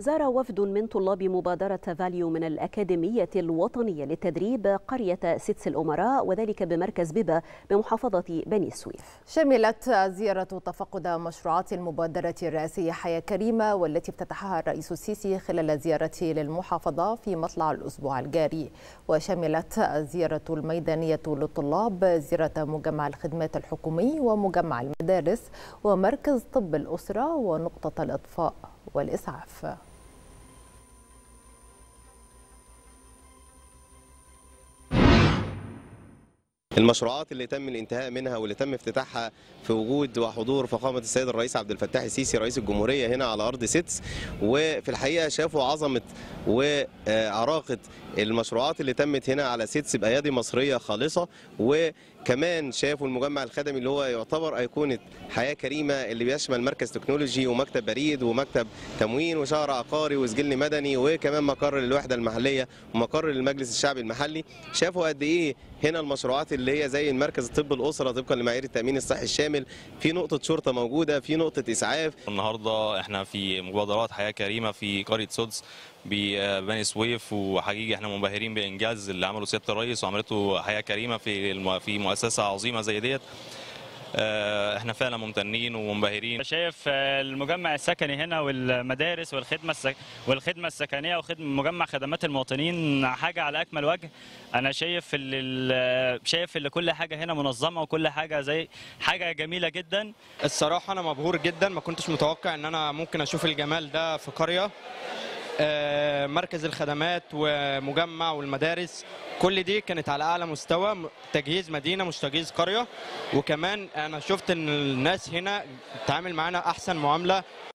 زار وفد من طلاب مبادرة فاليو من الأكاديمية الوطنية للتدريب قرية سدس الأمراء وذلك بمركز بيبا بمحافظة بني سويف شملت زيارة تفقد مشروعات المبادرة الرئاسية حياة كريمة والتي افتتحها الرئيس السيسي خلال زيارته للمحافظة في مطلع الأسبوع الجاري وشملت الزيارة الميدانية للطلاب زيارة مجمع الخدمات الحكومي ومجمع المدارس ومركز طب الأسرة ونقطة الإطفاء والإسعاف المشروعات اللي تم الانتهاء منها واللي تم افتتاحها في وجود وحضور فخامه السيد الرئيس عبد الفتاح السيسي رئيس الجمهوريه هنا على ارض سيتس وفي الحقيقه شافوا عظمه وعراقه المشروعات اللي تمت هنا على سيتس بايادي مصريه خالصه وكمان شافوا المجمع الخدمي اللي هو يعتبر ايقونه حياه كريمه اللي بيشمل مركز تكنولوجي ومكتب بريد ومكتب تموين وشهر عقاري وسجل مدني وكمان مقر للوحده المحليه ومقر للمجلس الشعبي المحلي شافوا قد ايه هنا المشروعات اللي هي زي المركز الطب الاسره طبقا لمعايير التامين الصحي الشامل في نقطه شرطه موجوده في نقطه اسعاف النهارده احنا في مبادرات حياه كريمه في قريه سدس ببني سويف وحقيقي احنا منبهرين بانجاز اللي عمله سياده الرئيس وعملته حياه كريمه في في مؤسسه عظيمه زي ديت احنا فعلا ممتنين ومنبهرين شايف المجمع السكني هنا والمدارس والخدمه السك... والخدمه السكنيه ومجمع خدمات المواطنين حاجه على اكمل وجه انا شايف ال... شايف ان كل حاجه هنا منظمه وكل حاجه زي حاجه جميله جدا الصراحه انا مبهور جدا ما كنتش متوقع ان انا ممكن اشوف الجمال ده في قريه مركز الخدمات ومجمع والمدارس كل دي كانت على اعلى مستوى تجهيز مدينه مش تجهيز قريه وكمان انا شفت ان الناس هنا بتتعامل معانا احسن معامله